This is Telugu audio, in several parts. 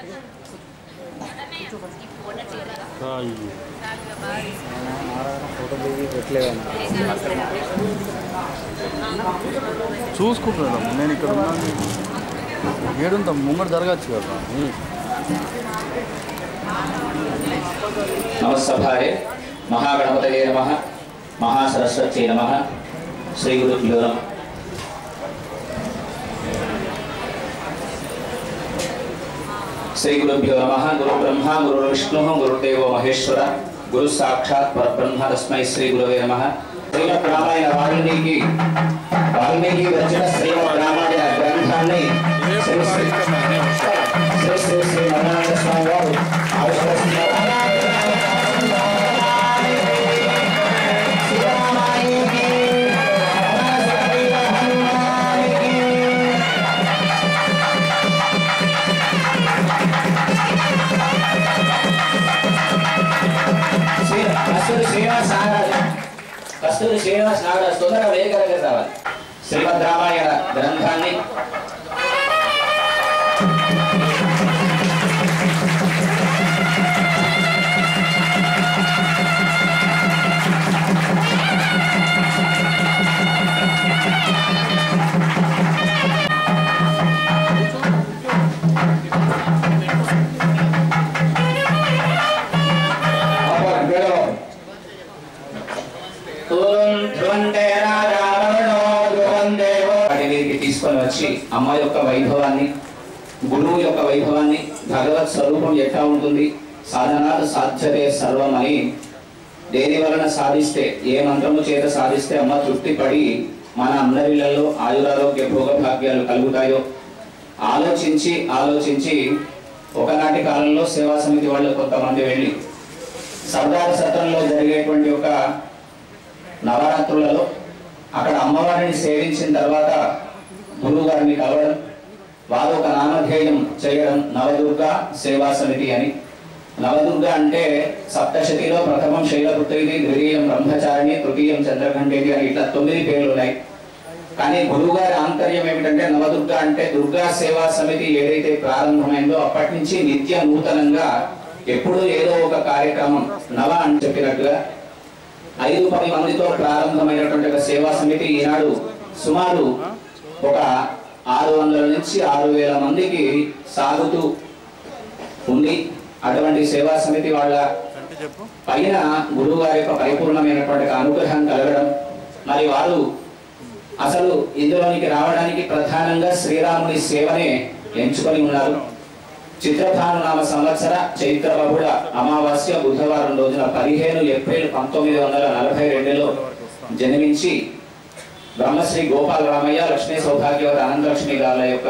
ఫోటో దిగి పెట్టలేదు చూసుకుంటున్నాం నేను ఇక్కడ ఉన్నాను ఏడుంతా ముంగడు జరగచ్చు కదా నమస్సభాయే మహాగణపతయే నమ మహాసరస్వత్యై నమ శ్రీ గురుభ్యో నమ శ్రీ గురుభ్యో నమ గురు బ్రహ్మ గురు విష్ణు గురుదేవో మహేశ్వర గురు సాక్షాత్ పరబ్రహ్మ తస్మై శ్రీ గురవే నమ శ్రీమద్ రామాయణ వాల్మీకి వాల్మీకి రచన శ్రీమద్ రామాయణ గ్రంథాన్ని శ్రీ శ్రీ శ్రీ శ్రీ శ్రీ మరణానంద స్వామి వారు ఆవిష్కరిస్తున్నారు శ్రీ- కస్తూరి శ్రీనివాస్ నాగరాజు కస్తూరి శ్రీనివాస్ నాగరాజు తొందరగా వేయగలిగే రావాలి శ్రీమద్ రామాయణ గ్రంథాన్ని వాటి వీరికి తీసుకొని వచ్చి అమ్మ యొక్క వైభవాన్ని గురువు యొక్క వైభవాన్ని భగవత్ స్వరూపం ఎట్లా ఉంటుంది సాధనాలు సాధ్యతే సర్వం అని దేని వలన సాధిస్తే ఏ మంత్రము చేత సాధిస్తే అమ్మ తృప్తి పడి మన అందరిలలో ఆయురారోగ్య భోగభాగ్యాలు కలుగుతాయో ఆలోచించి ఆలోచించి ఒకనాటి కాలంలో సేవా సమితి వాళ్ళు కొంతమంది వెళ్ళి సర్దార సత్రంలో జరిగేటువంటి ఒక నవరాత్రులలో అక్కడ అమ్మవారిని సేవించిన తర్వాత గురువు గారిని కలవడం వారు ఒక నామధేయం చేయడం నవదుర్గ సేవా సమితి అని నవదుర్గ అంటే సప్తశతిలో ప్రథమం శైలపుత్రిది ద్వితీయం బ్రహ్మచారిణి తృతీయం చంద్రఘంటేది అని ఇట్లా తొమ్మిది పేర్లు ఉన్నాయి కానీ గురువు గారి ఆంతర్యం ఏమిటంటే నవదుర్గ అంటే దుర్గా సేవా సమితి ఏదైతే ప్రారంభమైందో అప్పటి నుంచి నిత్య నూతనంగా ఎప్పుడూ ఏదో ఒక కార్యక్రమం నవ అని చెప్పినట్టుగా ఐదు పది మందితో ప్రారంభమైనటువంటి ఒక సేవా సమితి ఈనాడు సుమారు ఒక ఆరు వందల నుంచి ఆరు వేల మందికి సాగుతూ ఉంది అటువంటి సేవా సమితి వాళ్ళ పైన గురువు గారి యొక్క పరిపూర్ణమైనటువంటి ఒక అనుగ్రహం కలగడం మరి వారు అసలు ఇందులోనికి రావడానికి ప్రధానంగా శ్రీరాముని సేవనే ఎంచుకొని ఉన్నారు చిత్రభాను నామ సంవత్సర చైత్ర బహుళ అమావాస్య బుధవారం రోజున పదిహేను ఏప్రిల్ పంతొమ్మిది వందల నలభై రెండులో జన్మించి బ్రహ్మశ్రీ గోపాల రామయ్య లక్ష్మీ సౌభాగ్యవతి అనంతలక్ష్మి గారి యొక్క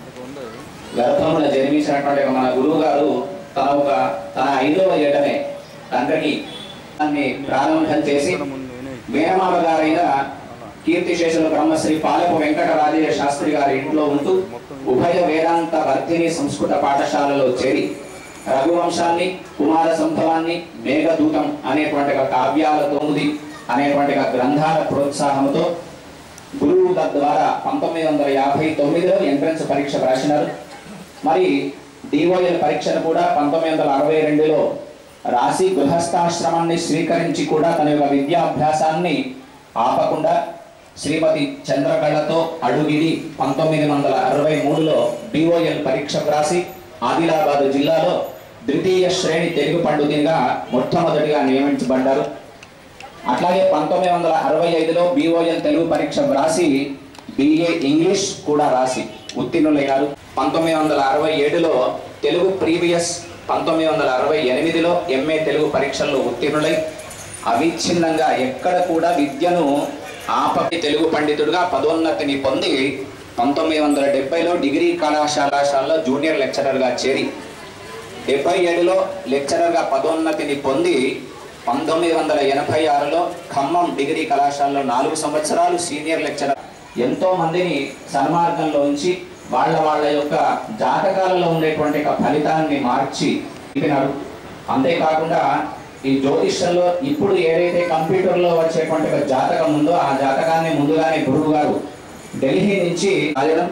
గర్భమున జన్మించినటువంటి ఒక మన గురువు గారు తన ఒక తన ఐదవ ఏటనే తండ్రికి దాన్ని ప్రారంభం చేసి మేనమామ గారైన కీర్తిశేషుల బ్రహ్మశ్రీ పాలపు వెంకటరాజయ్య శాస్త్రి గారి ఇంట్లో ఉంటూ ఉభయ వేదాంత వర్ధిని సంస్కృత పాఠశాలలో చేరి రఘువంశాన్ని కుమార సంభవాన్ని మేఘదూతం అనేటువంటి ఒక కావ్యాల తొమ్మిది అనేటువంటి ఒక గ్రంథాల ప్రోత్సాహంతో గురువు గారి ద్వారా పంతొమ్మిది వందల యాభై తొమ్మిదిలో ఎంట్రన్స్ పరీక్ష రాసినారు మరి డిఓఎల్ పరీక్షను కూడా పంతొమ్మిది వందల అరవై రెండులో రాసి గృహస్థాశ్రమాన్ని స్వీకరించి కూడా తన యొక్క విద్యాభ్యాసాన్ని ఆపకుండా శ్రీమతి చంద్రకళతో అడుగిడి పంతొమ్మిది వందల అరవై మూడులో డిఓఎల్ పరీక్ష రాసి ఆదిలాబాద్ జిల్లాలో ద్వితీయ శ్రేణి తెలుగు పండితునిగా మొట్టమొదటిగా నియమించబడ్డారు అట్లాగే పంతొమ్మిది వందల అరవై ఐదులో బీఓఎల్ తెలుగు పరీక్ష వ్రాసి బిఏ ఇంగ్లీష్ కూడా రాసి ఉత్తీర్ణులయ్యారు పంతొమ్మిది వందల అరవై ఏడులో తెలుగు ప్రీవియస్ పంతొమ్మిది వందల అరవై ఎనిమిదిలో ఎంఏ తెలుగు పరీక్షల్లో ఉత్తీర్ణులై అవిచ్ఛిన్నంగా ఎక్కడ కూడా విద్యను ఆపకి తెలుగు పండితుడిగా పదోన్నతిని పొంది పంతొమ్మిది వందల డెబ్బైలో డిగ్రీ కళాశాలలో జూనియర్ లెక్చరర్గా చేరి డెబ్బై ఏడులో లెక్చరర్గా పదోన్నతిని పొంది పంతొమ్మిది వందల ఎనభై ఆరులో ఖమ్మం డిగ్రీ కళాశాలలో నాలుగు సంవత్సరాలు సీనియర్ లెక్చరర్ ఎంతో మందిని సన్మార్గంలో ఉంచి వాళ్ళ వాళ్ళ యొక్క జాతకాలలో ఉండేటువంటి ఒక ఫలితాన్ని మార్చి చెప్పినారు అంతేకాకుండా ఈ జ్యోతిష్యంలో ఇప్పుడు ఏదైతే కంప్యూటర్లో వచ్చేటువంటి ఒక జాతకం ఉందో ఆ జాతకాన్ని ముందుగానే గురువు గారు ఢిల్లీ నుంచి రాయడం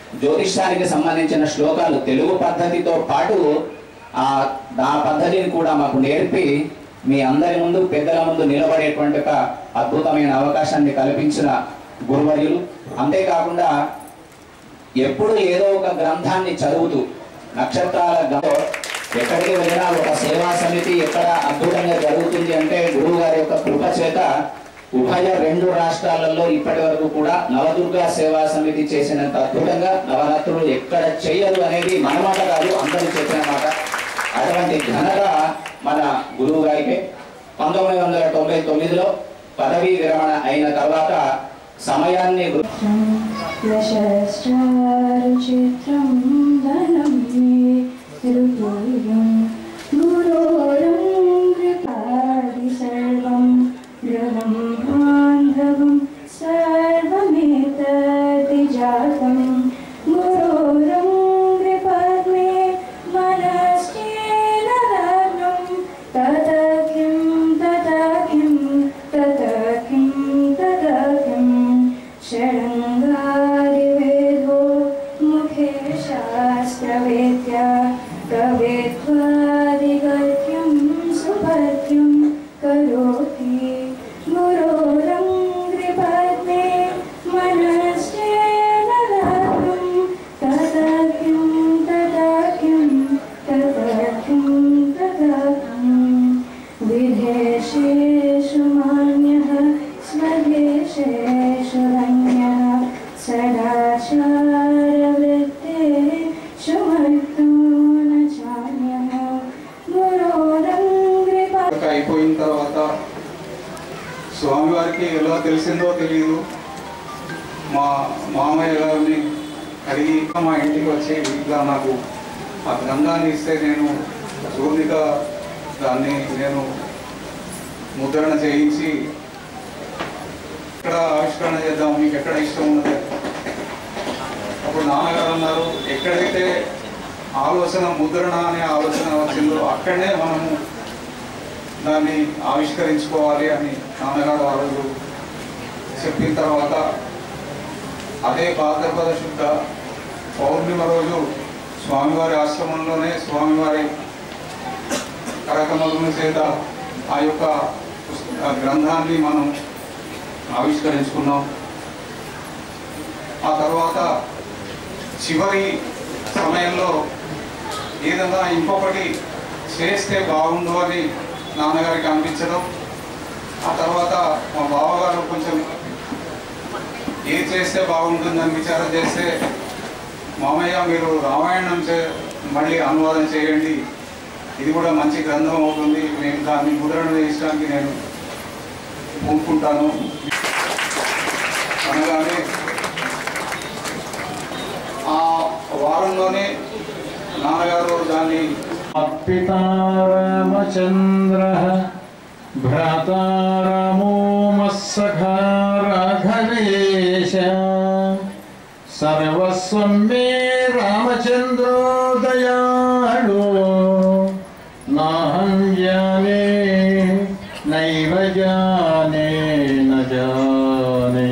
జ్యోతిష్యానికి సంబంధించిన శ్లోకాలు తెలుగు పద్ధతితో పాటు ఆ ఆ పద్ధతిని కూడా మాకు నేర్పి మీ అందరి ముందు పెద్దల ముందు నిలబడేటువంటి ఒక అద్భుతమైన అవకాశాన్ని కల్పించిన గురువర్యులు అంతేకాకుండా ఎప్పుడు ఏదో ఒక గ్రంథాన్ని చదువుతూ నక్షత్రాల గంతో ఎక్కడికి వెళ్ళినా ఒక సేవా సమితి ఎక్కడ అద్భుతంగా జరుగుతుంది అంటే గురువు గారి యొక్క కృప చేత ఉభయ రెండు రాష్ట్రాలలో ఇప్పటి వరకు కూడా నవదుర్గా సేవా సమితి చేసినంత అద్భుతంగా నవరాత్రులు ఎక్కడ చేయరు అనేది మన మాట కాదు అందరూ చెప్పిన మాట అటువంటి ఘనత మన గురువు గారికి పంతొమ్మిది వందల తొంభై తొమ్మిదిలో పదవీ విరమణ అయిన తర్వాత సమయాన్ని వృ- यशश्चारुचित्रं धनं मे ऋतुर्यं गुरोरं कृपादि सर्वं गृहं बान्धवं सर्वमेतद् जातं गुरोरं कृपात्मे मनश्चेन लग्नं तत किं तत किं तत किं तत किं षडङ्गादिवेदो मुखे शास्त्रवेद्या प्रवेद्वादिगत्यं सुपथ्यं करोति गुरोरङ्घ्रिपद्मे मनश्चेन लग्नं तदा किं तदा किं तदा किं तदा किं विदेशेषु मान्यः स्वदेशेषु रम्यः सदाचारवृत्तेषु मर्तो न चान्यः गुरोरङ्घ्रिपा ఒక అయిపోయిన తర్వాత స్వామివారికి ఎలా తెలిసిందో తెలియదు మా మామయ్య గారిని అడిగి మా ఇంటికి వచ్చి ఇట్లా నాకు ఆ గ్రంథాన్ని ఇస్తే నేను చూర్ణిగా దాన్ని నేను ముద్రణ చేయించి ఎక్కడ ఆవిష్కరణ చేద్దాం మీకు ఎక్కడ ఇష్టం ఉన్నది అప్పుడు నాన్నగారు అన్నారు ఎక్కడైతే ఆలోచన ముద్రణ అనే ఆలోచన వచ్చిందో అక్కడనే మనము దాన్ని ఆవిష్కరించుకోవాలి అని నాన్నగారు ఆ రోజు చెప్పిన తర్వాత అదే భాద్రపద శుద్ధ పౌర్ణిమ రోజు స్వామివారి ఆశ్రమంలోనే స్వామివారి కరకమల చేత ఆ యొక్క పుస్త- ఆ గ్రంథాన్ని మనం ఆవిష్కరించుకున్నాం ఆ తర్వాత చివరి సమయంలో ఏదైనా ఇంకొకటి చేస్తే బాగుండు అని నాన్నగారికి అనిపించడం ఆ తర్వాత మా బావగారు కొంచెం ఏది చేస్తే బాగుంటుందని విచారం చేస్తే మామయ్య మీరు రామాయణం చే మళ్ళీ అనువాదం చేయండి ఇది కూడా మంచి గ్రంథం అవుతుంది నేను దాన్ని ముద్రణ వేయడానికి నేను పూనుకుంటాను అనగానే ఆ వారంలోనే నాన్నగారు దాన్ని पिता रामचन्द्रः भ्राता रामो मत्सखा राघवेश सर्वस्वं मे रामचन्द्रो दयाळु नाहं जाने नैव जाने न जाने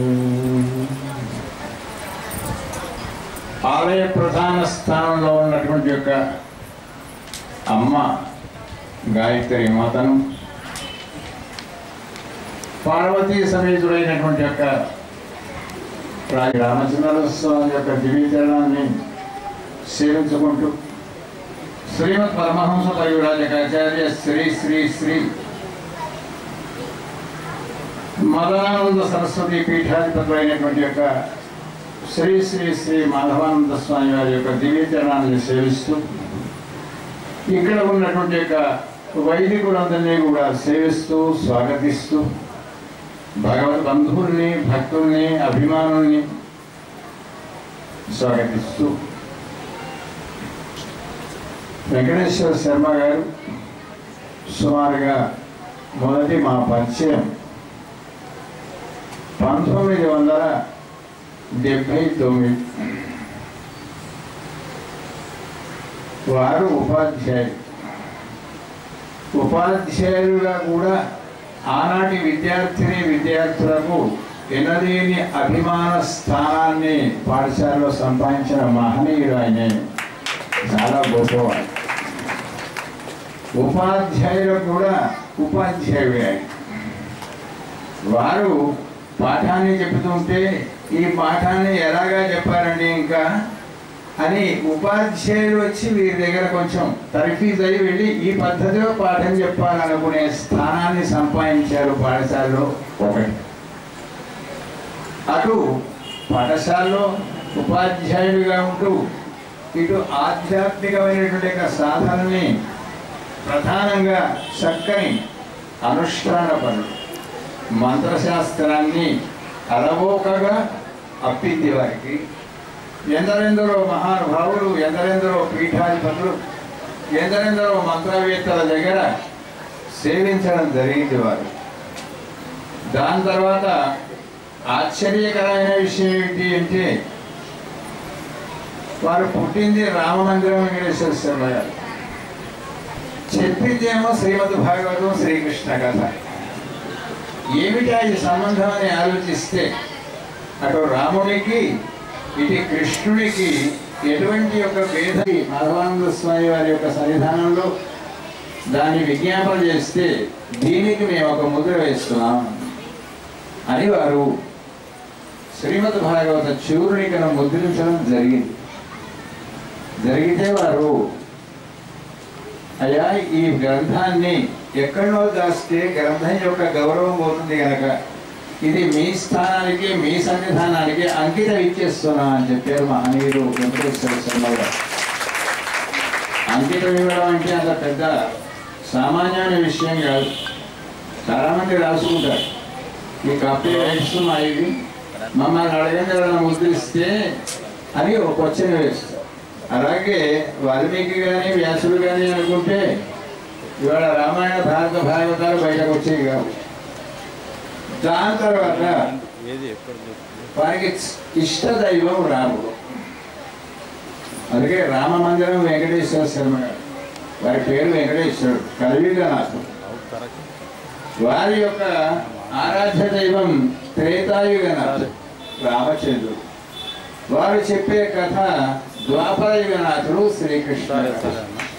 ఆలయ ప్రధాన స్థానంలో ఉన్నటువంటి యొక్క అమ్మ గాయత్రి మాతను పార్వతీ సమేతుడైనటువంటి యొక్క రాజ రామచంద్ర స్వామి యొక్క దివ్యచరణాన్ని సేవించుకుంటూ శ్రీమద్ పరమహంస పరివిరాజకాచార్య శ్రీ శ్రీ శ్రీ మదనానంద సరస్వతి పీఠాధిపతులైనటువంటి యొక్క శ్రీ శ్రీ శ్రీ మాధవానంద స్వామి వారి యొక్క దివ్యచరణాన్ని సేవిస్తూ ఇక్కడ ఉన్నటువంటి యొక్క వైదికులందరినీ కూడా సేవిస్తూ స్వాగతిస్తూ భగవద్ బంధువుల్ని భక్తుల్ని అభిమానుల్ని స్వాగతిస్తూ వెంకటేశ్వర శర్మ గారు సుమారుగా మొదటి మా పరిచయం పంతొమ్మిది వందల డెబ్భై తొమ్మిది వారు ఉపాధ్యాయులు ఉపాధ్యాయులుగా కూడా ఆనాటి విద్యార్థిని విద్యార్థులకు ఎనలేని అభిమాన స్థానాన్ని పాఠశాలలో సంపాదించిన మహనీయుడు ఆయనే చాలా గొప్పవాడు ఉపాధ్యాయులు కూడా ఉపాధ్యాయుడే ఆయన వారు పాఠాన్ని చెబుతుంటే ఈ పాఠాన్ని ఎలాగా చెప్పారండి ఇంకా అని ఉపాధ్యాయులు వచ్చి వీరి దగ్గర కొంచెం తర్ఫీజ్ అయి వెళ్ళి ఈ పద్ధతిలో పాఠం చెప్పాలనుకునే స్థానాన్ని సంపాదించారు పాఠశాలలో ఒకటి అటు పాఠశాలలో ఉపాధ్యాయుడిగా ఉంటూ ఇటు ఆధ్యాత్మికమైనటువంటి యొక్క సాధనని ప్రధానంగా చక్కని అనుష్ఠాన పనులు మంత్రశాస్త్రాన్ని అలవోకగా అప్పింది వారికి ఎందరెందరో మహానుభావులు ఎందరెందరో పీఠాధిపతులు ఎందరెందరో మంత్రవేత్తల దగ్గర సేవించడం జరిగింది వారు దాని తర్వాత ఆశ్చర్యకరమైన విషయం ఏంటి అంటే వారు పుట్టింది రామమందిరం వెంకటేశ్వర శర్మ గారు చెప్పిందేమో శ్రీమద్ భాగవతం శ్రీకృష్ణ కథ ఏమిటా ఈ సంబంధం అని ఆలోచిస్తే అటు రామునికి ఇటు కృష్ణునికి ఎటువంటి యొక్క భేద మాధవానంద స్వామి వారి యొక్క సన్నిధానంలో దాన్ని విజ్ఞాపన చేస్తే దీనికి మేము ఒక ముద్ర వేస్తున్నాం అని వారు శ్రీమద్ భాగవత చూరునికను ముద్రించడం జరిగింది జరిగితే వారు అయ్యా ఈ గ్రంథాన్ని ఎక్కడో దాస్తే గ్రంథం యొక్క గౌరవం పోతుంది కనుక ఇది మీ స్థానానికి మీ సన్నిధానానికి అంకితం ఇచ్చేస్తున్నా అని చెప్పారు మహనీయుడు వెంకటేశ్వర శర్మ గారు అంకితం ఇవ్వడం అంటే అంత పెద్ద సామాన్యమైన విషయం కాదు చాలామంది రాసుకుంటారు ఈ కాపీ రైట్స్ మా ఇవి మమ్మల్ని అడగండి ఎవరైనా ముద్రిస్తే అని ఒక క్వశ్చన్ వేస్తారు అలాగే వాల్మీకి కానీ వ్యాసుడు కానీ అనుకుంటే ఇవాళ రామాయణ భారత భాగవతాలు బయటకు వచ్చేవి కావు దాని తర్వాత ఏది ఎక్కడ చూస్తుంది వారికి ఇష్ట దైవం రాముడు అందుకే రామ మందిరం వెంకటేశ్వర శర్మ గారు వారి పేరు వెంకటేశ్వరుడు కలియుగనాథుడు వారి యొక్క ఆరాధ్య దైవం త్రేతాయుగనాథుడు రామచంద్రుడు వారు చెప్పే కథ ద్వాపరయుగనాథుడు శ్రీకృష్ణ కథ.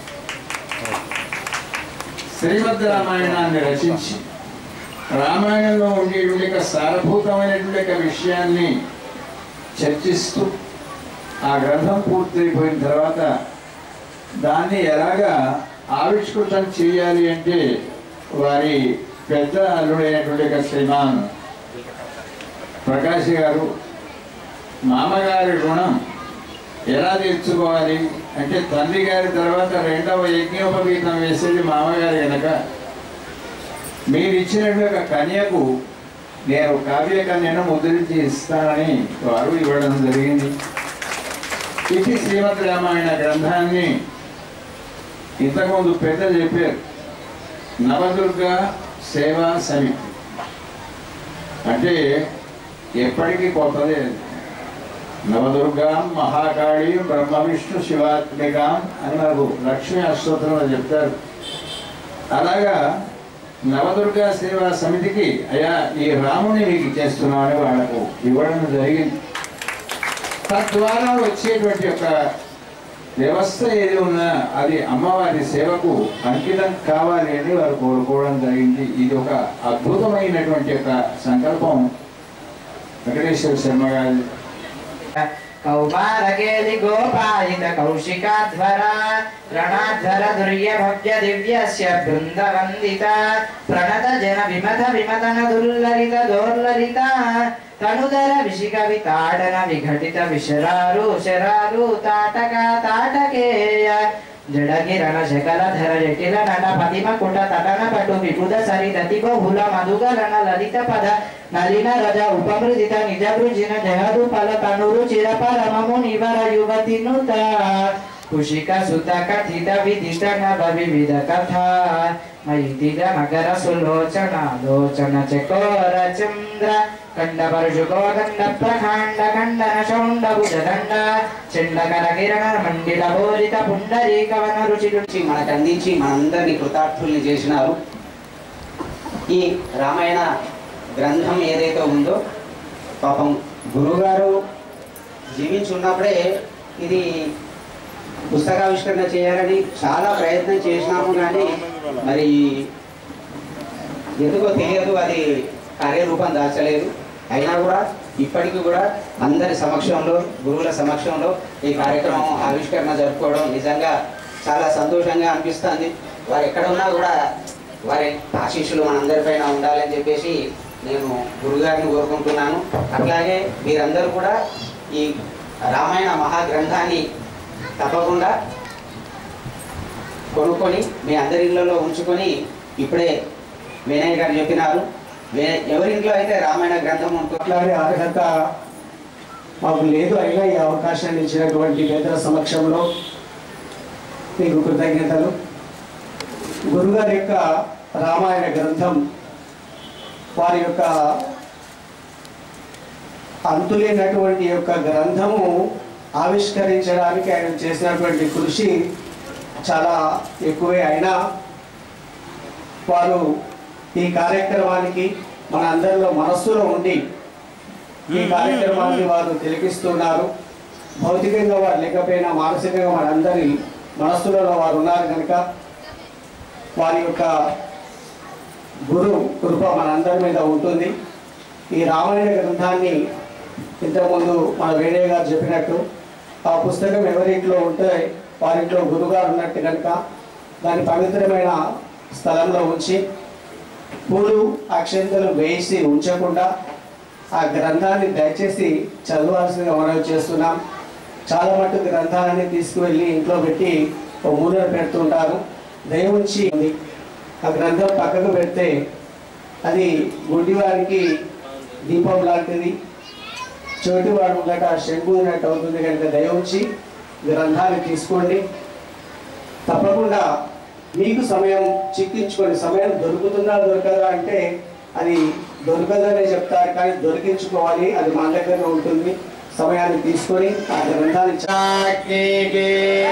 శ్రీమద్ రామాయణాన్ని రచించి రామాయణంలో ఉండేటువంటి ఒక సారభూతమైనటువంటి ఒక విషయాన్ని చర్చిస్తూ ఆ గ్రంథం పూర్తయిపోయిన తర్వాత దాన్ని ఎలాగా ఆవిష్కృతం చేయాలి అంటే వారి పెద్ద అల్లుడైనటువంటి ఒక శ్రీమాన్ ప్రకాష్ గారు మామగారి రుణం ఎలా తీర్చుకోవాలి అంటే తండ్రి గారి తర్వాత రెండవ యజ్ఞోపవీతం వేసేది మామగారి కనుక మీరు ఇచ్చినటువంటి ఒక కన్యకు నేను కావ్య కన్యను ముద్రించి ఇస్తానని వారు ఇవ్వడం జరిగింది ఇది శ్రీమద్ రామాయణ గ్రంథాన్ని ఇంతకుముందు పెద్దలు చెప్పారు నవదుర్గ సేవా సమితి అంటే ఎప్పటికీ కొత్తదే అది. నవదుర్గాం మహాకాళి బ్రహ్మ విష్ణు శివాత్మికాం అని మనకు లక్ష్మీ అష్టోత్తరంలో చెప్తారు అలాగా నవదుర్గా సేవా సమితికి అయ్యా ఈ రాముని మీకు ఇచ్చేస్తున్నామని వాళ్ళకు ఇవ్వడం జరిగింది తద్వారా వచ్చేటువంటి ఒక వ్యవస్థ ఏది ఉన్నా అది అమ్మవారి సేవకు అంకితం కావాలి అని వారు కోరుకోవడం జరిగింది ఇది ఒక అద్భుతమైనటువంటి ఒక సంకల్పం వెంకటేశ్వర శర్మ గారి కౌమారకేలి గోపాయిత కౌశికాధ్వర ప్రణాధ్వర దుర్యభవ్య దివ్యస్య బృందవందిత ప్రణత జన విమథ విమతన దుర్లలిత దోర్లలిత తనుదర విషికవి తాడన విఘటిత విశరారు శరారు తాటక తాటకేయ జడగిరణ శకలధర జటిల నట పతిమ కుట తటన పటు విపుద సరిదతి బహుళ మధుగరణ లలిత పద నలిన రజ ఉపమృదిత నిజ వృజిన జహదు ఫల తనురు చిర పరమము నివర యువతి నుత కుషిక సుత కథిత విదిత నవ వివిధ కథ మైదిగ నగర సులోచన లోచన చకోర చంద్ర కండ పరుషుకో దండ ప్రఖండ ఖండన శౌండ భుజదండ చెండకర కిరణ మండిల బోరిత పుండరీకవన రుచి ఇచ్చి మనకు అందించి మనందరినీ కృతార్థుల్ని చేసినారు ఈ రామాయణ గ్రంథం ఏదైతే ఉందో పాపం గురువుగారు జీవించి ఉన్నప్పుడే ఇది పుస్తకావిష్కరణ చేయాలని చాలా ప్రయత్నం చేసినాము కానీ మరి ఎందుకో తెలియదు అది కార్యరూపం దాల్చలేదు అయినా కూడా ఇప్పటికీ కూడా అందరి సమక్షంలో గురువుల సమక్షంలో ఈ కార్యక్రమం ఆవిష్కరణ జరుపుకోవడం నిజంగా చాలా సంతోషంగా అనిపిస్తుంది వారు ఎక్కడ ఉన్నా కూడా వారి ఆశీస్సులు మనందరిపైన ఉండాలని చెప్పేసి నేను గురుగారిని కోరుకుంటున్నాను అట్లాగే మీరందరూ కూడా ఈ రామాయణ మహాగ్రంథాన్ని తప్పకుండా కొనుక్కొని మీ అందరి ఇళ్ళలో ఉంచుకొని ఇప్పుడే వినయ్ గారు చెప్పినారు వే- ఎవరింట్లో అయితే రామాయణ గ్రంథం ఉంటుందో మాట్లాడే అర్హత మాకు లేదు అయినా ఈ అవకాశాన్ని ఇచ్చినటువంటి పెద్దల సమక్షంలో మీకు కృతజ్ఞతలు గురుగారి యొక్క రామాయణ గ్రంథం వారి యొక్క అంతులేనటువంటి యొక్క గ్రంథము ఆవిష్కరించడానికి ఆయన చేసినటువంటి కృషి చాలా ఎక్కువే అయినా వారు ఈ కార్యక్రమానికి మన అందరిలో మనస్సులో ఉండి ఈ కార్యక్రమాన్ని వారు తిలకిస్తున్నారు భౌతికంగా వారు లేకపోయినా మానసికంగా మనందరి మనస్సులలో వారు ఉన్నారు కనుక వారి యొక్క గురు కృప మనందరి మీద ఉంటుంది ఈ రామాయణ గ్రంథాన్ని ఇంతకుముందు మన వేణయ్య గారు చెప్పినట్టు ఆ పుస్తకం ఎవరింట్లో ఉంటే వారింట్లో గురుగారు ఉన్నట్టు కనుక దాని పవిత్రమైన స్థలంలో ఉంచి పూలు అక్షంతలు వేసి ఉంచకుండా ఆ గ్రంథాన్ని దయచేసి చదవాల్సిందిగా మనవి చేస్తున్నాం చాలా మటుకు గ్రంథాలన్నీ తీసుకువెళ్ళి ఇంట్లో పెట్టి ఓ మూలన పెడుతుంటారు దయవుంచి ఉంది ఆ గ్రంథం పక్కకు పెడితే అది గుడ్డివారికి దీపం లాంటిది చోటివాడు గట శంకున్నట్టు అవుతుంది కనుక దయవుంచి గ్రంథాన్ని తీసుకోండి తప్పకుండా మీకు సమయం చిక్కించుకొని సమయం దొరుకుతుందా దొరకదా అంటే అది దొరకదనే చెప్తారు కానీ దొరికించుకోవాలి అది మన దగ్గర ఉంటుంది సమయాన్ని తీసుకొని ఆ గ్రంథాన్ని చ-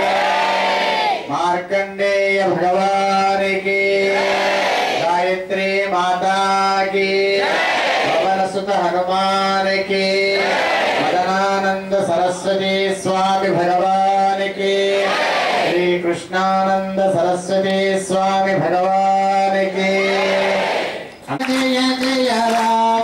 మార్కండేయ భగవానికి గాయత్రి మాతాకి పవన సుత హనుమానికి మదనానంద సరస్వతి స్వామి భగవానికి శ్రీ కృష్ణానంద సరస్వతి స్వామి భగవానికి జయ జయ రామ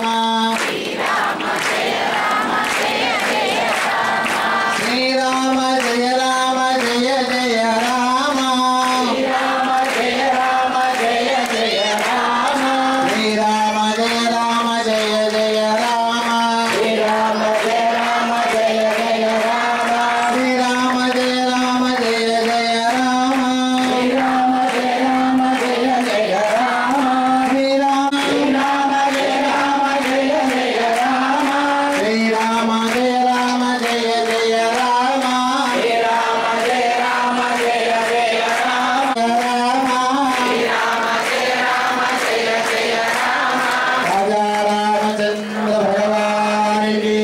శ్రీరామ జయ రామ జయ జయ రామ శ్రీరామ జయ రామ జయ జయ రామ శ్రీరామ జయ రామ జయ జయ రామ శ్రీరామ జయ రామ జయ జయ రామ శ్రీరామ జయ రామ జయ జయ రామ శ్రీరామ జయ రామ జయ జయ రామ శ్రీరామ శ్రీరామ జయ రామ జయ జయ రామ శ్రీరామ జయ రామ జయ జయ రామ శ్రీరామ జయ రామ జయ జయ రామ రామ శ్రీరామ జయ రామ జయ జయ రామ రాజా రామచంద్ర భగవానికి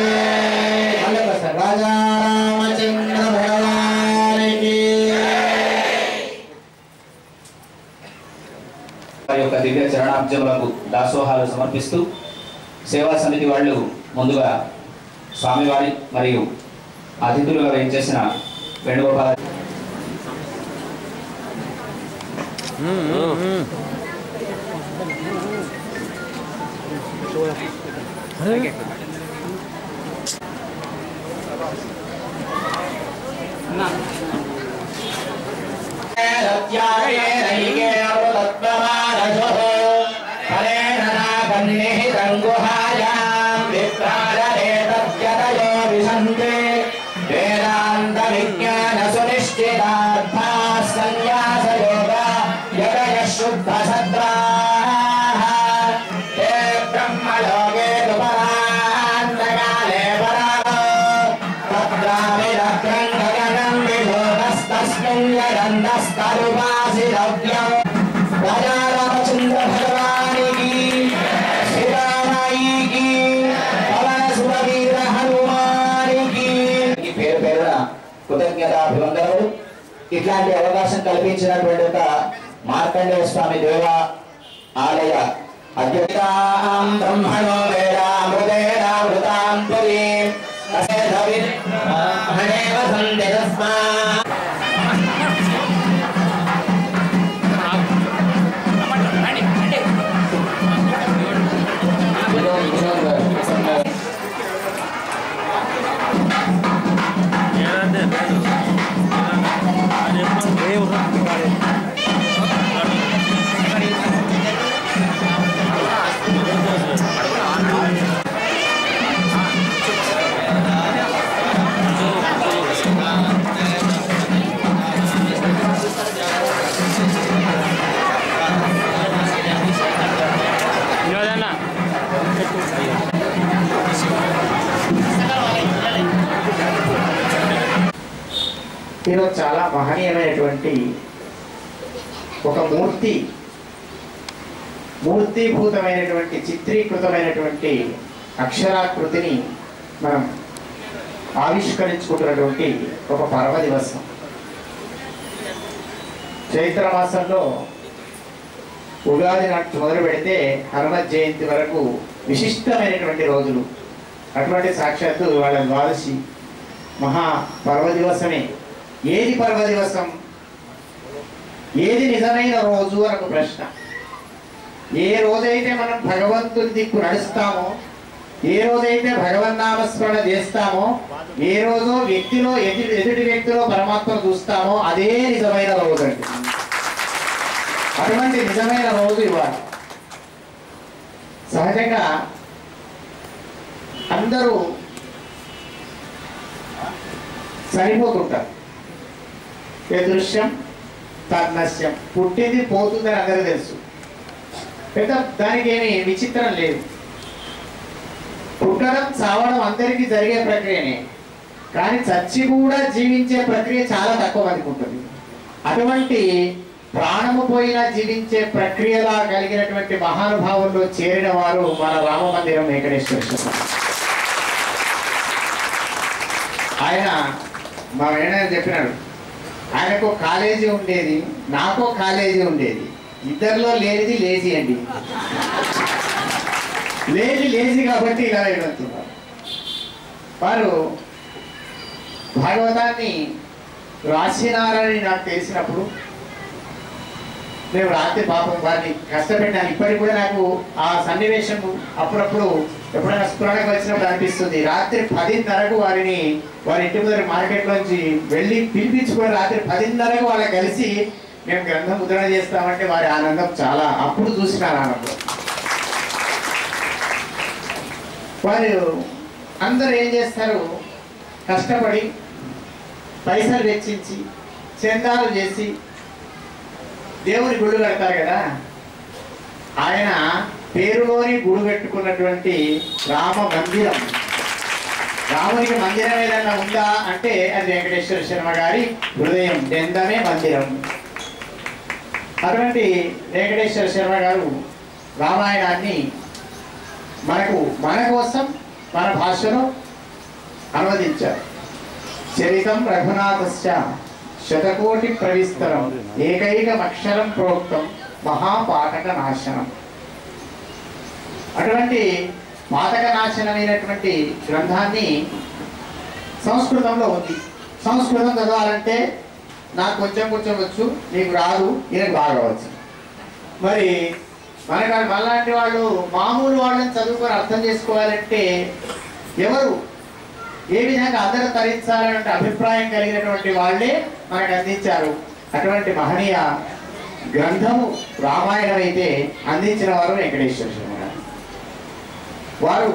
రాజా రామచంద్ర భగవానికి వారి యొక్క దివ్య చరణాబ్జములకు దాసోహాలు సమర్పిస్తూ సేవా సమితి వాళ్ళు ముందుగా స్వామివారి మరియు అతిథులుగా వేయించేసిన వేణుగోపాల వేదాంత విజ్ఞాన సునిశ్చితార్థా సన్యాస యోగ యగయ శుద్ధ సద్రాః ते ब्रह्मलोके तु परान्तकाले पराः तत्राविरग्रं गगनं विभोगस्तस्मिन् यगन्धस्तरुपासिरव्यम् राजा रामचन्द्र भगवानी की శ్రీరామాయి की పవన సురవీర హనుమాని की ఈ పేరు పేరున కృతజ్ఞతాభివందనములు ఇట్లాంటి అవకాశం కల్పించినటువంటి ఒక మార్కండేయ స్వామి దేవ ఆలయ అధ్యక్ష బ్రహ్మణో వేదామృతేనామృత ఈరోజు చాలా మహనీయమైనటువంటి ఒక మూర్తి మూర్తిభూతమైనటువంటి చిత్రీకృతమైనటువంటి అక్షరాకృతిని మనం ఆవిష్కరించుకుంటున్నటువంటి ఒక పర్వ దివసం చైత్ర మాసంలో ఉగాది నాటి మొదలు పెడితే హనుమత్ జయంతి వరకు విశిష్టమైనటువంటి రోజులు అటువంటి సాక్షాత్తు వాళ్ళ ద్వాదశి మహా పర్వదివసమే ఏది పర్వదివసం ఏది నిజమైన రోజు అని ఒక ప్రశ్న ఏ రోజైతే మనం భగవంతుని దిక్కు నడుస్తామో ఏ రోజైతే భగవన్నామస్మరణ చేస్తామో ఏ రోజో వ్యక్తిలో ఎదుటి ఎదుటి వ్యక్తిలో పరమాత్మ చూస్తామో అదే నిజమైన రోజు అండి అటువంటి నిజమైన రోజు ఇవ్వాలి సహజంగా అందరూ సరిపోతుంటారు ఏ దృశ్యం తన్నస్యం పుట్టింది పోతుందని అందరూ తెలుసు పెద్ద దానికి ఏమి విచిత్రం లేదు పుట్టడం చావడం అందరికీ జరిగే ప్రక్రియనే కానీ చచ్చి కూడా జీవించే ప్రక్రియ చాలా తక్కువ మందికి ఉంటుంది అటువంటి ప్రాణము పోయినా జీవించే ప్రక్రియలా కలిగినటువంటి మహానుభావుల్లో చేరిన వారు మన రామ మందిరం వెంకటేశ్వర స్వామి. ఆయన మా వేణయ్య చెప్పినాడు ఆయనకు కాలేజీ ఉండేది నాకు కాలేజీ ఉండేది ఇద్దరిలో లేనిది లేజీ అండి లేజీ లేజీ కాబట్టి ఇలా వెళ్తున్నారు వారు భాగవతాన్ని రాసినారని నాకు తెలిసినప్పుడు మేము రాత్రి పాపం వారిని కష్టపెట్టాను ఇప్పటికి కూడా నాకు ఆ సన్నివేశం అప్పుడప్పుడు ఎప్పుడైనా స్ఫురణకు వచ్చినప్పుడు అనిపిస్తుంది రాత్రి పదిన్నరకు వారిని వారి ఇంటి ముందర మార్కెట్ నుంచి వెళ్ళి పిలిపించుకొని రాత్రి పదిన్నరకు వాళ్ళకి కలిసి మేము గ్రంథం ముద్రణ చేస్తామంటే వారి ఆనందం చాలా అప్పుడు చూసిన ఆనందం వారు అందరూ ఏం చేస్తారు కష్టపడి పైసలు వెచ్చించి చందాలు చేసి దేవుని గుడి కడతారు కదా ఆయన పేరులోని గుడి పెట్టుకున్నటువంటి రామ మందిరం రామునికి మందిరం ఏదైనా ఉందా అంటే అది వెంకటేశ్వర శర్మ గారి హృదయం దెందమే మందిరం అటువంటి వెంకటేశ్వర శర్మ గారు రామాయణాన్ని మనకు మన కోసం మన భాషలో అనువదించారు చరితం రఘునాథస్య శతకోటి ప్రవిస్తరం ఏకైకమక్షరం ప్రోక్తం మహాపాతక నాశనం అటువంటి పాతక నాశనమైనటువంటి గ్రంథాన్ని సంస్కృతంలో ఉంది సంస్కృతం చదవాలంటే నాకు కొంచెం కొంచెం వచ్చు నీకు రాదు ఈయనకు బాగా వచ్చు మరి మనకు మనలాంటి వాళ్ళు మామూలు వాళ్ళని చదువుకొని అర్థం చేసుకోవాలంటే ఎవరు ఏ విధంగా అందరూ తరించాలనే అభిప్రాయం కలిగినటువంటి వాళ్ళే మనకు అందించారు అటువంటి మహనీయ గ్రంథము రామాయణం అయితే అందించిన వారు వెంకటేశ్వర శర్మ గారు వారు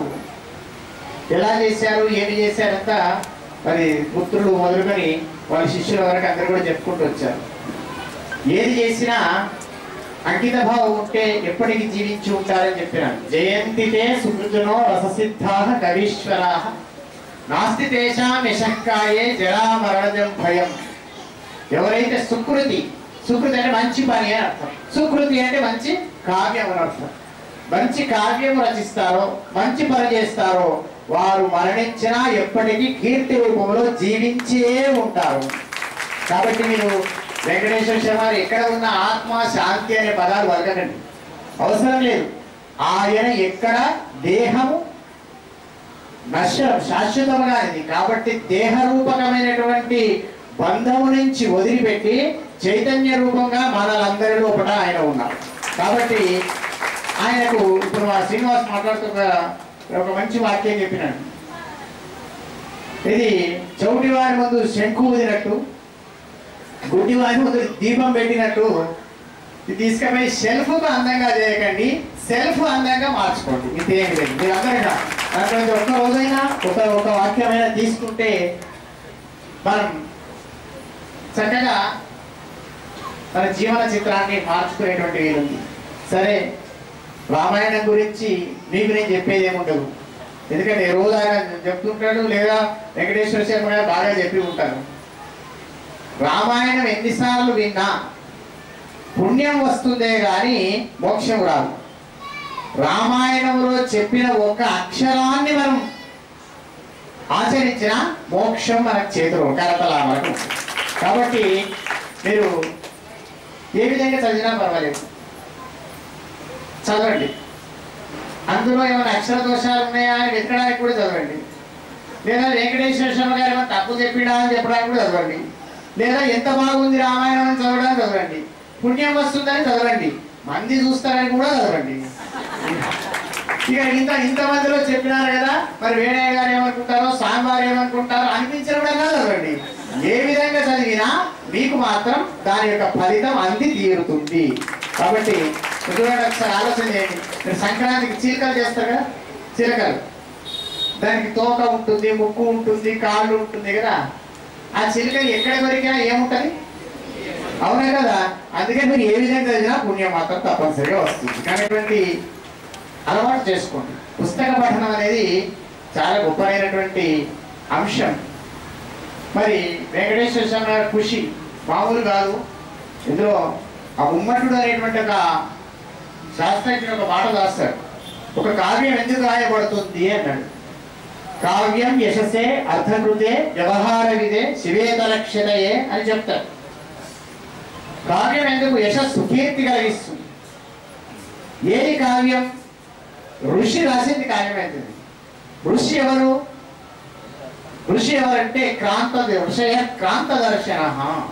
ఎలా చేశారు ఏమి చేశారంతా మరి పుత్రులు మొదలుకొని వాళ్ళ శిష్యుల వరకు అందరూ కూడా చెప్పుకుంటూ వచ్చారు ఏది చేసినా అంకిత భావం ఉంటే ఎప్పటికీ జీవించి ఉంటారని చెప్పినాను జయంతితే సుకృతునో రససిద్ధా కవీశ్వరా నాస్తి తేషాం యశక్కాయే జరామరణజం భయం ఎవరైతే సుకృతి సుకృతి అంటే మంచి పని అని అర్థం సుకృతి అంటే మంచి కావ్యం అని అర్థం మంచి కావ్యం రచిస్తారో మంచి పని చేస్తారో వారు మరణించినా ఎప్పటికీ కీర్తి రూపంలో జీవించే ఉంటారు కాబట్టి మీరు వెంకటేశ్వర శర్మ గారు ఎక్కడ ఉన్న ఆత్మ శాంతి అనే పదాలు వలకండి అవసరం లేదు ఆయన ఎక్కడ దేహము నశ్వరం శాశ్వతమైనది కాబట్టి దేహ రూపకమైనటువంటి బంధము నుంచి వదిలిపెట్టి చైతన్య రూపంగా మనలందరి లోపల ఆయన ఉన్నారు కాబట్టి ఆయనకు ఇప్పుడు మా శ్రీనివాస్ మాట్లాడుతూ ఒక- ఒక మంచి వాక్యం చెప్పినాడు ఇది చౌటి వారి ముందు శంకు ఊదినట్టు గుడ్డి వారి ముందు దీపం పెట్టినట్టు ఇది తీసుకుపోయి సెల్ఫ్ అందంగా చేయకండి సెల్ఫ్ అందంగా మార్చుకోండి ఇంతేం లేదు మీరు అందరిగా దాంట్లో నుంచి ఒక్క రోజైనా ఒక ఒక వాక్యమైనా తీసుకుంటే మనం చక్కగా మన జీవన చిత్రాన్ని మార్చుకునేటువంటి వీలుంది సరే రామాయణం గురించి మీకు నేను చెప్పేది ఏముండదు ఎందుకంటే రోజు ఆయన చెప్తుంటాడు లేదా వెంకటేశ్వర శర్మ గారు బాగా చెప్పి ఉంటారు రామాయణం ఎన్నిసార్లు విన్నా పుణ్యం వస్తుందే గాని మోక్షం రాదు రామాయణంలో చెప్పిన ఒక అక్షరాన్ని మనం ఆచరించిన మోక్షం మనకు చేతిలో కరతలా మనకు కాబట్టి మీరు ఏ విధంగా చదివినా పర్వాలేదు చదవండి అందులో ఏమైనా అక్షర దోషాలు ఉన్నాయా అని వెతకడానికి కూడా చదవండి లేదా వెంకటేశ్వర శర్మ గారు ఏమైనా తప్పు చెప్పిడా అని చెప్పడానికి కూడా చదవండి లేదా ఎంత బాగుంది రామాయణం అని చదవడానికి చదవండి పుణ్యం వస్తుందని చదవండి మంది చూస్తారని కూడా చదవండి ఇక ఇంత ఇంత మందిలో చెప్పినారు కదా మరి వేణయ్య గారు ఏమనుకుంటారో స్వామివారు ఏమనుకుంటారో అనిపించినప్పుడల్లా చదవండి ఏ విధంగా చదివినా మీకు మాత్రం దాని యొక్క ఫలితం అంది తీరుతుంది కాబట్టి చూడండి ఒకసారి ఆలోచన చేయండి మీరు సంక్రాంతికి చీలకలు చేస్తారు కదా చీలకలు దానికి తోక ఉంటుంది ముక్కు ఉంటుంది కాళ్ళు ఉంటుంది కదా ఆ చిలుక ఎక్కడ దొరికినా ఏముంటది అవునా కదా అందుకే మీరు ఏ విధంగా చదివినా పుణ్యం మాత్రం తప్పనిసరిగా వస్తుంది కాబట్టి అలవాటు చేసుకోండి పుస్తక పఠనం అనేది చాలా గొప్పమైనటువంటి అంశం మరి వెంకటేశ్వర స్వామి గారి కృషి మామూలు కాదు ఇందులో ఆ ఉమ్మటుడు అనేటువంటి ఒక శాస్త్రజ్ఞుడు ఒక మాట రాస్తాడు ఒక కావ్యం ఎందుకు రాయబడుతుంది అన్నాడు కావ్యం యశస్సే అర్థకృతే వ్యవహార విదే శివేతలక్షతయే అని చెప్తారు కావ్యం ఎందుకు యశస్సు కీర్తి కలిగిస్తుంది ఏది కావ్యం ఋషి రాసింది కావ్యం అవుతుంది ఋషి ఎవరు ఋషి ఎవరంటే క్రాంత ఋషయ క్రాంత దర్శన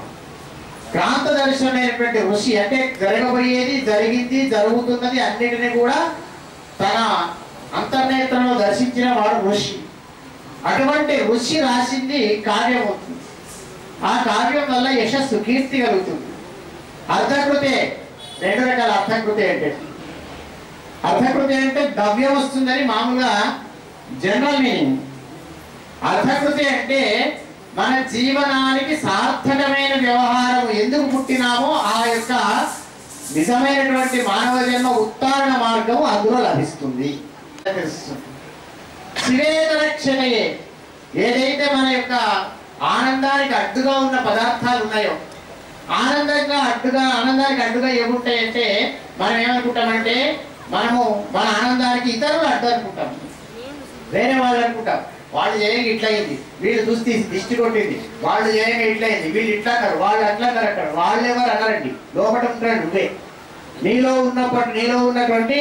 క్రాంత దర్శనమైనటువంటి ఋషి అంటే జరగబోయేది జరిగింది జరుగుతున్నది అన్నిటిని కూడా తన అంతర్నేత్రంలో దర్శించిన వాడు ఋషి అటువంటి ఋషి రాసింది కావ్యం అవుతుంది ఆ కావ్యం వల్ల యశస్సు కీర్తి కలుగుతుంది అర్థకృతే రెండు రకాల అర్థకృతే అంటే అర్థకృతి అంటే ద్రవ్యం వస్తుందని మామూలుగా జనరల్ మీనింగ్ అర్థకృతి అంటే మన జీవనానికి సార్థకమైన వ్యవహారం ఎందుకు పుట్టినామో ఆ యొక్క నిజమైనటువంటి మానవ జన్మ ఉత్తారణ మార్గం అందులో లభిస్తుంది శివేదరక్షణయే ఏదైతే మన యొక్క ఆనందానికి అడ్డుగా ఉన్న పదార్థాలు ఉన్నాయో ఆనందంగా అడ్డుగా ఆనందానికి అడ్డుగా ఏముంటాయంటే మనం ఏమనుకుంటామంటే మనము మన ఆనందానికి ఇతరులు అడ్డు అనుకుంటాం వేరే వాళ్ళు అనుకుంటాం వాళ్ళు చేయంగా ఇట్లా అయింది వీళ్ళు చూస్తే దిష్టి కొట్టింది వాళ్ళు చేయంగా ఇట్లా అయింది వీళ్ళు ఇట్లా అన్నారు వాళ్ళు అట్లా అన్నారు అంటారు వాళ్ళు ఎవరు అన్నారండి లోపల ఉంటాడు నువ్వే నీలో ఉన్నప్పటి నీలో ఉన్నటువంటి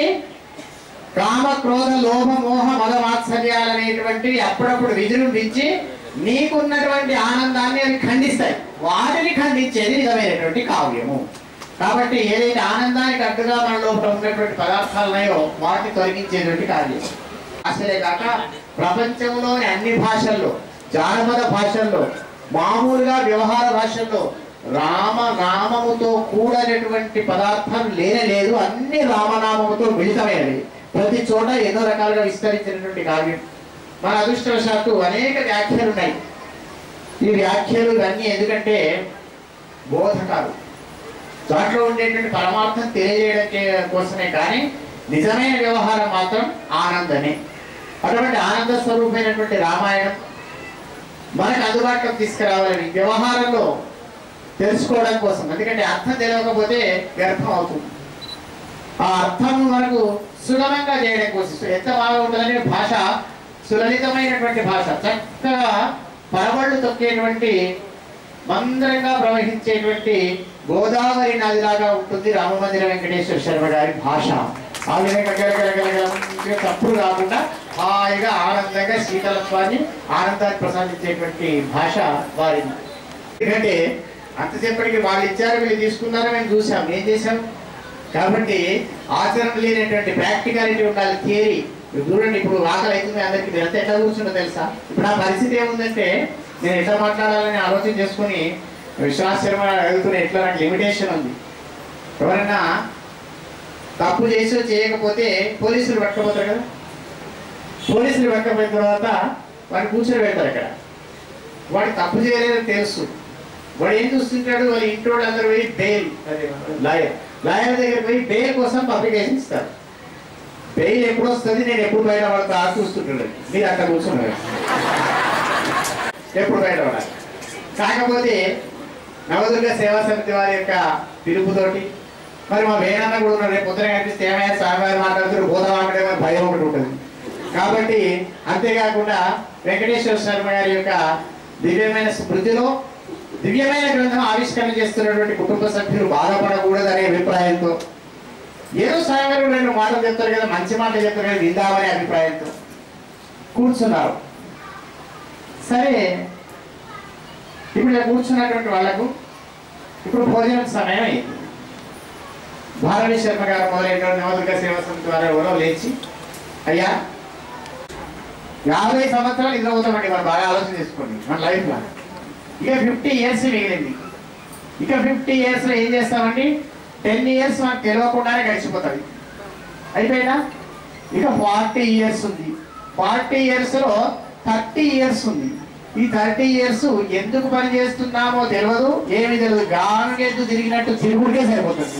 కామ క్రోధ లోభ మోహ మద మాత్సర్యాలు అనేటువంటివి అప్పుడప్పుడు విజృంభించి నీకున్నటువంటి ఆనందాన్ని అవి ఖండిస్తాయి వాటిని ఖండించేది నిజమైనటువంటి కావ్యము కాబట్టి ఏదైతే ఆనందానికి అడ్డుగా మన లోపల ఉన్నటువంటి పదార్థాలు ఉన్నాయో వాటిని తొలగించేటువంటి కార్యం అసలే కాక ప్రపంచంలోని అన్ని భాషల్లో జానపద భాషల్లో మామూలుగా వ్యవహార భాషల్లో రామ నామముతో కూడనటువంటి పదార్థాలు లేనే లేదు అన్ని రామనామముతో మిళితమైనవి ప్రతి చోట ఎన్నో రకాలుగా విస్తరించినటువంటి కావ్యం మన అదృష్టవశాత్తు అనేక వ్యాఖ్యలు ఉన్నాయి ఈ వ్యాఖ్యలు ఇవన్నీ ఎందుకంటే బోధకాలు దాంట్లో ఉండేటువంటి పరమార్థం తెలియజేయడం కోసమే కానీ నిజమైన వ్యవహారం మాత్రం ఆనందమే అటువంటి ఆనంద స్వరూపమైనటువంటి రామాయణం మనకు అందుబాటులోకి తీసుకురావాలని వ్యవహారంలో తెలుసుకోవడం కోసం ఎందుకంటే అర్థం తెలియకపోతే వ్యర్థం అవుతుంది ఆ అర్థం మనకు సులభంగా చేయడం కోసం ఎంత బాగా ఉంటుందంటే భాష సులలితమైనటువంటి భాష చక్కగా పరవళ్ళు తొక్కేటువంటి మందరంగా ప్రవహించేటువంటి గోదావరి నదిలాగా ఉంటుంది రామమందిర వెంకటేశ్వర శర్మ గారి భాష ఆ విధంగా గలగలగలగల తప్పుడు కాకుండా హాయిగా ఆనందంగా శీతలత్వాన్ని ఆనందాన్ని ప్రసాదించేటువంటి భాష వారిది ఎందుకంటే అంతసేపటికి వాళ్ళు ఇచ్చారు వీళ్ళు తీసుకున్నారో మేము చూసాం ఏం చేసాం కాబట్టి ఆచరణ లేనటువంటి ప్రాక్టికాలిటీ ఉండాలి థియరీ చూడండి ఇప్పుడు ఆకలి అవుతుంది అందరికి మీరు ఎంత ఎట్లా కూర్చుంటో తెలుసా ఇప్పుడు ఆ పరిస్థితి ఏముందంటే నేను ఎట్లా మాట్లాడాలని ఆలోచన చేసుకుని విశ్వాస శర్మ అడుగుతున్న ఎట్లా నాకు లిమిటేషన్ ఉంది ఎవరైనా తప్పు చేసో చేయకపోతే పోలీసులు పట్టుకపోతారు కదా పోలీసులు పట్టుకపోయిన తర్వాత వాడిని కూర్చొని పెడతారు అక్కడ వాడు తప్పు చేయలేదని తెలుసు వాడు ఏం చూస్తుంటాడు వాళ్ళ ఇంటి వాళ్ళు అందరూ పోయి బెయిల్ అదే లాయర్ లాయర్ దగ్గర పోయి బెయిల్ కోసం అప్లికేషన్ ఇస్తారు బెయిల్ ఎప్పుడు వస్తుంది నేను ఎప్పుడు బయట పడతా అని చూస్తుంటాడు మీరు అక్కడ కూర్చున్నారు ఎప్పుడు బయట పడాలి కాకపోతే నవదుర్గ సేవా సమితి వారి యొక్క పిలుపుతోటి మరి మా వేణన్న కూడా ఉన్నారు రేపు పొద్దున కనిపిస్తే ఏమైనా స్వామివారు మాట్లాడుతున్నారు బోధవాంకడే భయం ఒకటి ఉంటుంది కాబట్టి అంతేకాకుండా వెంకటేశ్వర శర్మ గారి యొక్క దివ్యమైన స్మృతిలో దివ్యమైన గ్రంథం ఆవిష్కరణ చేస్తున్నటువంటి కుటుంబ సభ్యులు బాధపడకూడదు అనే అభిప్రాయంతో ఏదో స్వామివారు రెండు మాటలు చెప్తారు కదా మంచి మాటలు చెప్తారు కదా విందామనే అభిప్రాయంతో కూర్చున్నారు సరే ఇప్పుడు ఇలా కూర్చున్నటువంటి వాళ్ళకు ఇప్పుడు భోజనం సమయం అయింది భారవీ శర్మ గారు మొదలైన నవదుర్గ సేవా సమితి వారు ఎవరో లేచి అయ్యా యాభై సంవత్సరాలు ఇద్దరు అవుతామండి మనం బాగా ఆలోచన చేసుకోండి మన లైఫ్లో ఇక ఫిఫ్టీ ఇయర్స్ మిగిలింది ఇక ఫిఫ్టీ ఇయర్స్లో ఏం చేస్తామండి టెన్ ఇయర్స్ మనకు తెలియకుండానే గడిచిపోతుంది అయిపోయిందా ఇక ఫార్టీ ఇయర్స్ ఉంది ఫార్టీ ఇయర్స్లో థర్టీ ఇయర్స్ ఉంది ఈ థర్టీ ఇయర్స్ ఎందుకు పని చేస్తున్నామో తెలియదు ఏమి తెలియదు గానుగెద్దు తిరిగినట్టు తిరుగుడికే సరిపోతుంది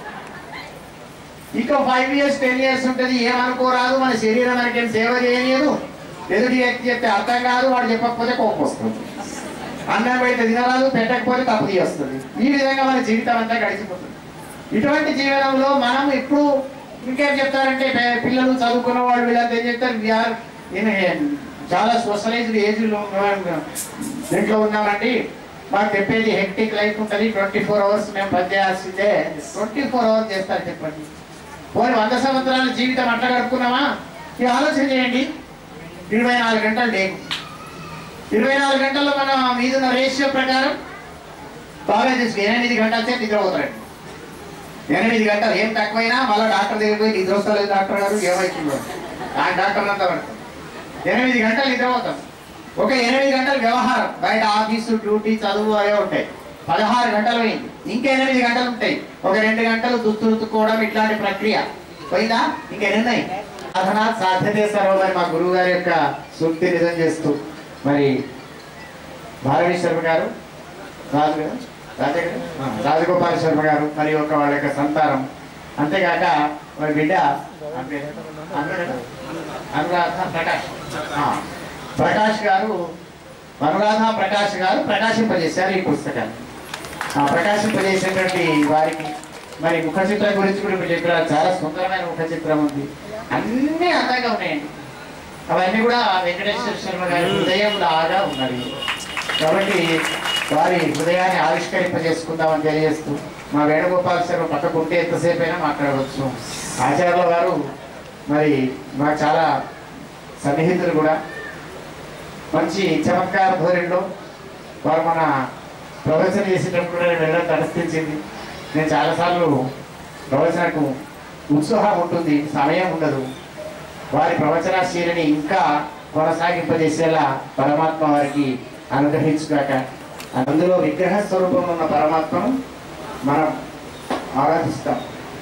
ఇక ఫైవ్ ఇయర్స్ టెన్ ఇయర్స్ ఉంటుంది ఏమనుకోరాదు మన శరీరం మనకేం సేవ చేయలేదు ఎదుటి వ్యక్తి చెప్తే అర్థం కాదు వాడు చెప్పకపోతే కోపం వస్తుంది అన్నం పెడితే తినరాదు పెట్టకపోతే తప్పు తీస్తుంది ఈ విధంగా మన జీవితం అంతా గడిచిపోతుంది ఇటువంటి జీవనంలో మనం ఇప్పుడు ఇంకేం చెప్తారంటే పే- పిల్లలు చదువుకున్న వాళ్ళు వీళ్ళంతా ఏం చెప్తారు వీఆర్ చాలా సోషలైజ్డ్ ఏజ్లో దీంట్లో ఉన్నామండి మాకు చెప్పేది హెక్టిక్ లైఫ్ ఉంటుంది ట్వంటీ ఫోర్ అవర్స్ మేము పని చేయాల్సిందే ట్వంటీ ఫోర్ అవర్స్ చేస్తారు చెప్పండి పోనీ వంద సంవత్సరాల జీవితం అట్లా గడుపుకున్నామా ఈ ఆలోచన చేయండి ఇరవై నాలుగు గంటలు డే ఇరవై నాలుగు గంటల్లో మన మీదున్న రేషియో ప్రకారం బాగా తీసుకు ఎనిమిది గంటల సేపు నిద్రపోతారండి ఎనిమిది గంటలు ఏం తక్కువైనా మళ్ళీ డాక్టర్ దగ్గర పోయి నిద్ర వస్తలేదు డాక్టర్ గారు ఏమవుతుందో ఆ డాక్టర్ అంతా పడతాం ఎనిమిది గంటలు నిద్రపోతాం ఒక ఎనిమిది గంటలు వ్యవహారం బయట ఆఫీసు డ్యూటీ చదువు అవే ఉంటాయి పదహారు గంటలు పోయింది ఇంకా ఎనిమిది గంటలు ఉంటాయి ఒక రెండు గంటలు దుస్తులు ఉతుక్కోవడం ఇట్లాంటి ప్రక్రియ పోయిందా ఇంకా ఎన్ని ఉన్నాయి సాధన సాధ్యతే సర్వమని మా గురువు గారి యొక్క సూక్తి నిజం చేస్తూ మరి భారవీ శర్మ గారు రాజు గారు రాజే గారు? ఆ, రాజగోపాల్ శర్మ గారు మరి ఒక వాళ్ళ యొక్క సంతానం అంతేకాక మరి బిడ్డ అంటే అనురాధ అనురాధ ప్రకాష్ ఆ, ప్రకాష్ గారు అనురాధ ప్రకాష్ గారు ప్రకాశింపజేశారు ఈ పుస్తకాన్ని ఆ ప్రకాశింపజేసినటువంటి వారికి మరి ముఖ చిత్రం గురించి కూడా ఇప్పుడు చెప్పారు చాలా సుందరమైన ముఖ చిత్రం ఉంది అన్నీ అందంగా ఉన్నాయండి అవన్నీ కూడా వెంకటేశ్వర శర్మ గారి హృదయం లాగా ఉన్నది కాబట్టి వారి హృదయాన్ని ఆవిష్కరింపజేసుకుందామని తెలియజేస్తూ మా వేణుగోపాల్ శర్మ పక్కకు ఉంటే ఎంతసేపు అయినా మాట్లాడవచ్చు ఆచార్యుల వారు మరి మాకు చాలా సన్నిహితులు కూడా మంచి చమత్కార ధోరణిలో వారు మన ప్రవచన చేసేటప్పుడు కూడా నేను వెళ్ళడం తలస్థించింది నేను చాలాసార్లు ప్రవచనకు ఉత్సాహం ఉంటుంది సమయం ఉండదు వారి ప్రవచన శీలని ఇంకా కొనసాగింపజేసేలా పరమాత్మ వారికి అనుగ్రహించుగాక అందులో విగ్రహ స్వరూపం ఉన్న పరమాత్మను మనం ఆరాధిస్తాం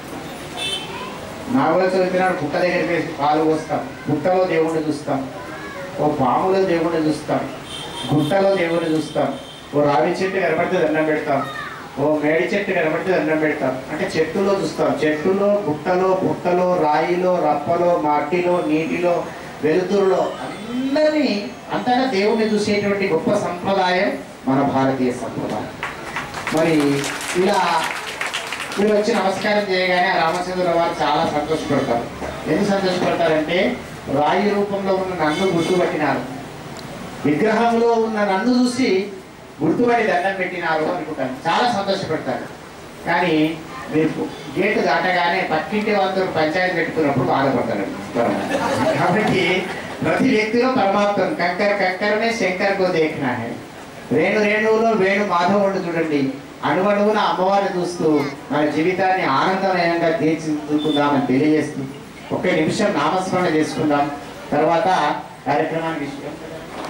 నాగుల చవితి నాడు పుట్ట దగ్గరికి వేసి పాలు పోస్తాం పుట్టలో దేవుణ్ణి చూస్తాం ఓ పాములో దేవుణ్ణి చూస్తాం గుట్టలో దేవుణ్ణి చూస్తాం ఓ రావి చెట్టు కనబడితే దండం పెడతాం ఓ మేడి చెట్టు కనబడితే దండం పెడతాం అంటే చెట్టులో చూస్తాం చెట్టులో గుట్టలో పుట్టలో రాయిలో రప్పలో మట్టిలో నీటిలో వెలుతురులో అందరినీ అంతటా దేవుణ్ణి చూసేటువంటి గొప్ప సంప్రదాయం మన భారతీయ సంప్రదాయం మరి ఇలా మీరు వచ్చి నమస్కారం చేయగానే ఆ రామచంద్ర వారు చాలా సంతోషపడతారు ఎందుకు సంతోషపడతారంటే రాయి రూపంలో ఉన్న నన్ను గుర్తుపట్టినారు విగ్రహంలో ఉన్న నన్ను చూసి గుర్తుపడి దండం పెట్టినారు అనుకుంటాను చాలా సంతోషపడతారు కానీ మీరు గేటు దాటగానే పక్కింటి వాళ్ళతో పంచాయతీ పెట్టుకున్నప్పుడు బాధపడతారు కాబట్టి ప్రతి వ్యక్తిలో పరమాత్మ కంకర కంకరనే శంకర్ కో దేఖనా హై రేణు రేణువులో వేణు మాధవుడు చూడండి అణువణువున అమ్మవారిని చూస్తూ మన జీవితాన్ని ఆనందమయంగా తీర్చిదిద్దుకుందామని తెలియజేస్తూ ఒక్క నిమిషం నామస్మరణ చేసుకుందాం తర్వాత కార్యక్రమానికి